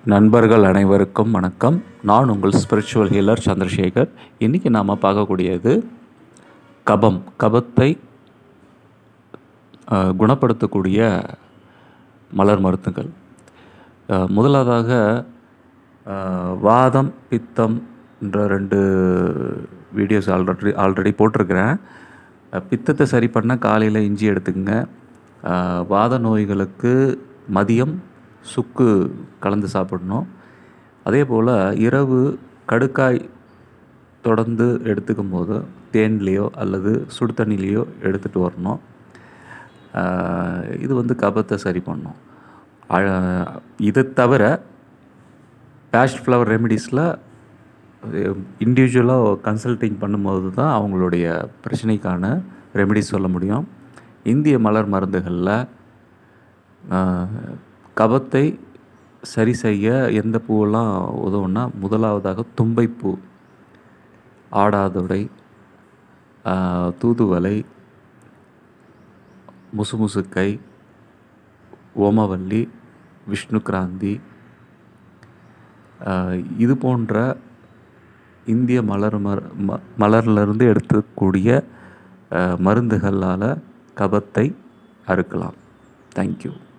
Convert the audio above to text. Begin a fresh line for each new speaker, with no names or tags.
நண்பர்கள் அனைவருக்கும் வணக்கம் நான் உங்கள் ஸ்பிரிச்சுவல் ஹீலர் சந்திரசேகர் இன்றைக்கி நாம் பார்க்கக்கூடியது கபம் கபத்தை அஹ், குணப்படுத்தக்கூடிய மலர் மருந்துகள் அஹ், முதலாவதாக அஹ், வாதம் பித்தம் என்ற ரெண்டு வீடியோஸ் ஆல்ரெடி ஆல்ரெடி போட்டிருக்கிறேன் அஹ், பித்தத்தை சரி பண்ண காலையில் இஞ்சி எடுத்துக்கங்க அஹ், வாத நோய்களுக்கு மதியம் சுக்கு கலந்து சாப்பிடணும் அதே போல் இரவு கடுக்காய் தொடர்ந்து எடுத்துக்கும் போது தேன்லேயோ அல்லது சுடு தண்ணிலேயோ எடுத்துகிட்டு வரணும் ஆஹ் இது வந்து கபத்தை சரி பண்ணும் அழ- இதை தவிர பேஷ் ஃப்ளவர் ரெமிடிஸில் இண்டிவிஜுவலாக கன்சல்டிங் பண்ணும்போது தான் அவங்களுடைய பிரச்சனைக்கான ரெமிடிஸ் சொல்ல முடியும் இந்திய மலர் மருந்துகளில் கபத்தை சரி செய்ய எந்த பூவெல்லாம் உதவுன்னா முதலாவதாக தும்பைப்பூ ஆடாதொடை ஆஹ், தூதுவளை முசுமுசுக்கை ஓமவல்லி விஷ்ணுகிராந்தி ஆஹ், இது போன்ற இந்திய மலர் மர ம மலர்லேருந்து எடுக்கக்கூடிய ஆஹ், மருந்துகளால் கபத்தை அறுக்கலாம் தேங்க்யூ